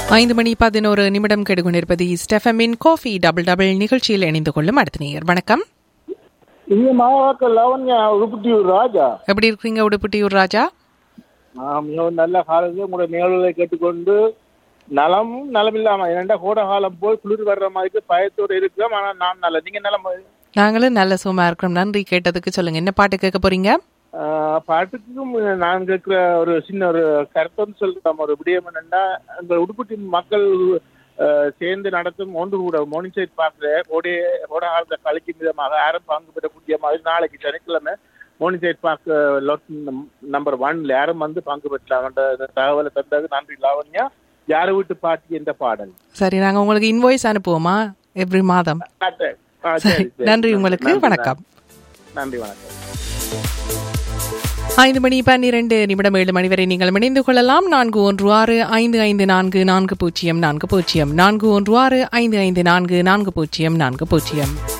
ஐந்து மணி பதினோரு நிமிடம் கெடுகொண்டிருப்பது ஸ்டெஃபமின் காஃபி டபுள் டபுள் நிகழ்ச்சியில் இணைந்து கொள்ளும் அடுத்த நேயர் வணக்கம் இங்க மாவாக்க லவண்யா உருப்பட்டியூர் ராஜா எப்படி இருக்கீங்க உடுப்புட்டியூர் ராஜா நான் மிகவும் நல்ல காலத்தில் உங்களுடைய நிகழ்வுகளை கேட்டுக்கொண்டு நலம் நலமில்லாம இரண்டா கோடை காலம் போய் குளிர் வர்ற மாதிரி பயத்தோடு இருக்கிறோம் ஆனா நான் நல்ல நீங்க நலம் நாங்களும் நல்ல சும்மா இருக்கிறோம் நன்றி கேட்டதுக்கு சொல்லுங்க என்ன பாட்டு கேட்க போறீங்க ஆஹ் பாட்டுக்கும் நான் கேட்கிற ஒரு சின்ன ஒரு கருத்தம் சொல்றோம் ஒரு விடயம் என்னன்னா எங்கள் உடுப்பட்டி மக்கள் ஆஹ் சேர்ந்து நடத்தும் ஒன்று கூட மோனிசைட் பார்க்கிற கோடை கோடை காலத்தை கழிக்கும் விதமாக யாரும் பங்கு பெறக்கூடிய மாதிரி நாளைக்கு சனிக்கிழமை மோனிசைட் பார்க் லொட் நம்பர் ஒன்ல யாரும் வந்து பங்கு பெற்றலாம்ன்ற இந்த தகவலை தந்தது நன்றி லாவண்யா யாரை வீட்டு பாட்டி என்ற பாடல் சரி நாங்க உங்களுக்கு இன்வாய்ஸ் அனுப்புவோமா எவ்ரி மாதம் ஆ, சரி, சரி. நன்றி உங்களுக்கு நன்றி, வணக்கம் நன்றி வணக்கம் ஐந்து மணி பன்னிரண்டு நிமிடம் ஏழு மணி வரை நீங்கள் இணைந்து கொள்ளலாம் நான்கு ஒன்று ஆறு ஐந்து ஐந்து நான்கு நான்கு பூஜ்ஜியம் நான்கு பூஜ்ஜியம் நான்கு ஒன்று ஆறு ஐந்து ஐந்து நான்கு நான்கு பூஜ்ஜியம் நான்கு பூஜ்ஜியம்